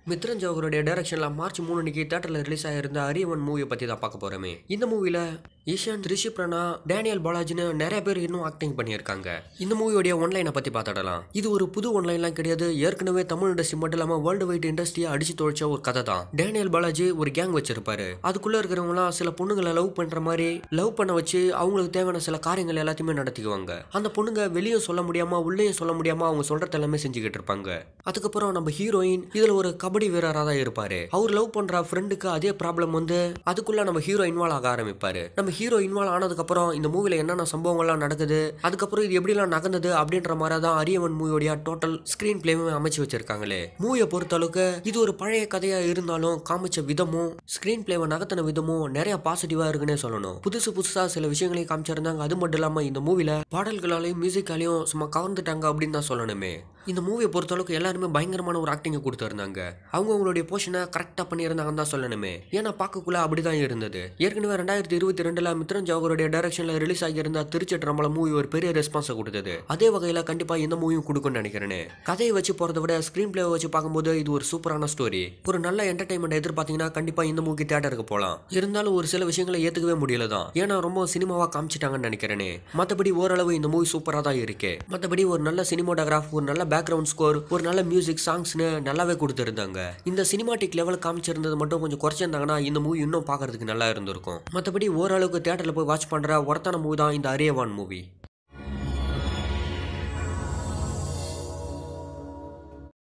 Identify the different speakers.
Speaker 1: மித்ரன் ஜோகருடைய டைரக்ஷன்ல மார்ச் மூணு அன்னைக்கு தேட்டர்ல ரிலீஸ் ஆயிருந்த அரியவன் மூவியை பத்தி தான் பார்க்க போறோமே இந்த மூவில ஈஷாந்த் ரிஷிப் ராணா டேனியல் பாலாஜின்னு நிறைய பேர் இன்னும் ஆக்டிங் பண்ணியிருக்காங்க இந்த மூவியோடைய ஒன்லைனை பத்தி பார்த்துடலாம் இது ஒரு புது ஒன்லைன்லாம் கிடையாது ஏற்கனவே தமிழ் இண்டஸ்ட்ரி மட்டும் இல்லாம வேர்ல்டு வைட் இண்டஸ்ட்ரியை அடிச்சு தொழிச்ச ஒரு கதை தான் டேனியல் பாலாஜி ஒரு கேங் வச்சிருப்பாரு அதுக்குள்ள இருக்கிறவங்களாம் சில பொண்ணுங்களை லவ் பண்ற மாதிரி லவ் பண்ண வச்சு அவங்களுக்கு தேவையான சில காரியங்கள் எல்லாத்தையுமே நடத்திக்குவாங்க அந்த பொண்ணுங்க வெளியே சொல்ல முடியாம உள்ளேயும் சொல்ல முடியாம அவங்க சொல்றது எல்லாமே செஞ்சுக்கிட்டு இருப்பாங்க அதுக்கப்புறம் நம்ம ஹீரோயின் இதுல ஒரு கபடி வீரரா தான் இருப்பாரு அவர் லவ் பண்ற ஃப்ரெண்டுக்கு அதே ப்ராப்ளம் வந்து அதுக்குள்ள நம்ம ஹீரோ இன்வால்வ் ஆக ஆரம்பிப்பாரு நம்ம ஹீரோ இன்வால்வ் ஆனதுக்கு அப்புறம் இந்த மூவில என்னென்ன சம்பவங்கள்லாம் நடக்குது அதுக்கப்புறம் இது எப்படிலாம் நகர்ந்தது அப்படின்ற மாதிரி தான் அரியவன் மூவியோடைய டோட்டல் ஸ்கிரீன் பிளேமே அமைச்சு வச்சிருக்காங்களே மூவியை பொறுத்த அளவுக்கு இது ஒரு பழைய கதையா இருந்தாலும் காமிச்ச விதமும் ஸ்கிரீன் பிளேவை நகர்த்தின விதமும் நிறைய பாசிட்டிவா இருக்குன்னே சொல்லணும் புதுசு புதுசா சில விஷயங்களையும் காமிச்சிருந்தாங்க அது மட்டும் இல்லாம இந்த மூவில பாடல்களாலையும் மியூசிக்காலையும் சும்மா கவர்ந்துட்டாங்க அப்படின்னு தான் சொல்லணுமே இந்த மூவியை பொறுத்தளவுக்கு எல்லாருமே பயங்கரமான ஒரு ஆக்டிங்கை கொடுத்துருந்தாங்க அவங்க அவங்களுடைய போர்ஷனை கரெக்டாக பண்ணியிருந்தாங்கன்னு தான் சொல்லணுமே ஏன்னா பார்க்கக்குள்ள அப்படிதான் இருந்தது ஏற்கனவே ரெண்டாயிரத்தி இருபத்தி ரெண்டுல மித்ரன் ஜவஹருடைய டைரக்ஷனில் ரிலீஸ் ஆகியிருந்த திருச்சிற்றம்பலம் மூவி ஒரு பெரிய ரெஸ்பான்ஸை கொடுத்தது அதே வகையில் கண்டிப்பாக இந்த மூவியும் கொடுக்கும்னு நினைக்கிறேனே கதையை வச்சு போகிறத விட ஸ்க்ரீன் பிளேவை வச்சு பார்க்கும்போது இது ஒரு சூப்பரான ஸ்டோரி ஒரு நல்ல என்டர்டைன்மெண்ட் எதிர்பார்த்தீங்கன்னா கண்டிப்பாக இந்த மூவிக்கு தேட்டருக்கு போகலாம் இருந்தாலும் ஒரு சில விஷயங்களை ஏற்றுக்கவே முடியல தான் ஏன்னா ரொம்ப சினிமாவாக காமிச்சிட்டாங்கன்னு நினைக்கிறேனே மற்றபடி ஓரளவு இந்த மூவி சூப்பராக தான் இருக்கு மற்றபடி ஒரு நல்ல சினிமோட்டோகிராஃப் ஒரு நல்ல பேக்ரவுண்ட் ஸ்கோர் ஒரு நல்ல மியூசிக் சாங்ஸ்னு நல்லாவே கொடுத்துருந்தாங்க இந்த சினிமாட்டிக் லெவல் காமிச்சிருந்தது மட்டும் கொஞ்சம் குறைச்சிருந்தாங்கன்னா இந்த மூவி இன்னும் பார்க்கறதுக்கு நல்லா இருந்திருக்கும் மற்றபடி ஓரளவுக்கு தேட்டரில் போய் வாட்ச் பண்ணுற ஒருத்தான மூவி தான் இந்த அரியவான் மூவி